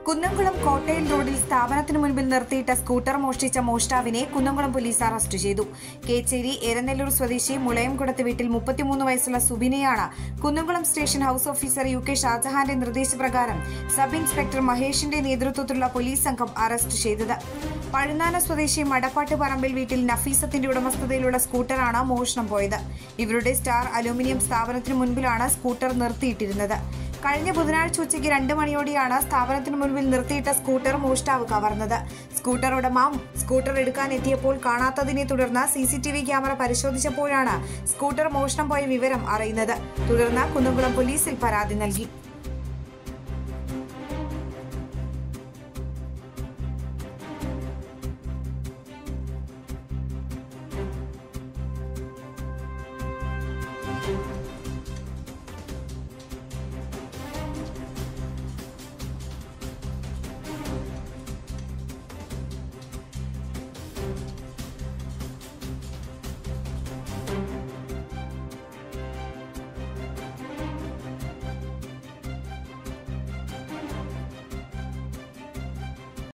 കുന്നംകുളം കോട്ടയിൽ റോഡിൽ സ്ഥാപനത്തിന് മുൻപിൽ നിർത്തിയിട്ട സ്കൂട്ടർ മോഷ്ടിച്ച മോഷ്ടാവിനെ കുന്നംകുളം പോലീസ് അറസ്റ്റ് ചെയ്തു കേച്ചേരി എരനെല്ലൂർ സ്വദേശി മുളയംകുടത്ത് വീട്ടിൽ മുപ്പത്തിമൂന്ന് വയസ്സുള്ള സുബിനെയാണ് Kunnamkulam station house officer U K ഷാജഹാന്റെ നിർദ്ദേശപ്രകാരം സബ് ഇൻസ്പെക്ടർ മഹേഷിന്റെ നേതൃത്വത്തിലുള്ള പോലീസ് സംഘം അറസ്റ്റ് ചെയ്തത് പഴുന്നാന സ്വദേശി മടപ്പാട്ട് പറമ്പിൽ വീട്ടിൽ നഫീസത്തിന്റെ ഉടമസ്ഥതയിലുള്ള സ്കൂട്ടറാണ് മോഷണം പോയത് ഇവരുടെ സ്റ്റാർ അലൂമിനിയം സ്ഥാപനത്തിന് മുൻപിലാണ് സ്കൂട്ടർ നിർത്തിയിട്ടിരുന്നത് കഴിഞ്ഞ ബുധനാഴ്ച ഉച്ചയ്ക്ക് രണ്ട് മണിയോടെയാണ് സ്ഥാപനത്തിന് മുൻപിൽ നിർത്തിയിട്ട സ്കൂട്ടർ മോഷ്ടാവ് കവർന്നത് സ്കൂട്ടർ ഉടമ സ്കൂട്ടർ എടുക്കാൻ എത്തിയപ്പോൾ കാണാത്തതിനെ തുടർന്ന് C C T V camera പരിശോധിച്ചപ്പോഴാണ് സ്കൂട്ടർ മോഷണം പോയ വിവരം അറിയുന്നത് തുടർന്ന് കുന്നംകുളം പോലീസിൽ പരാതി നൽകി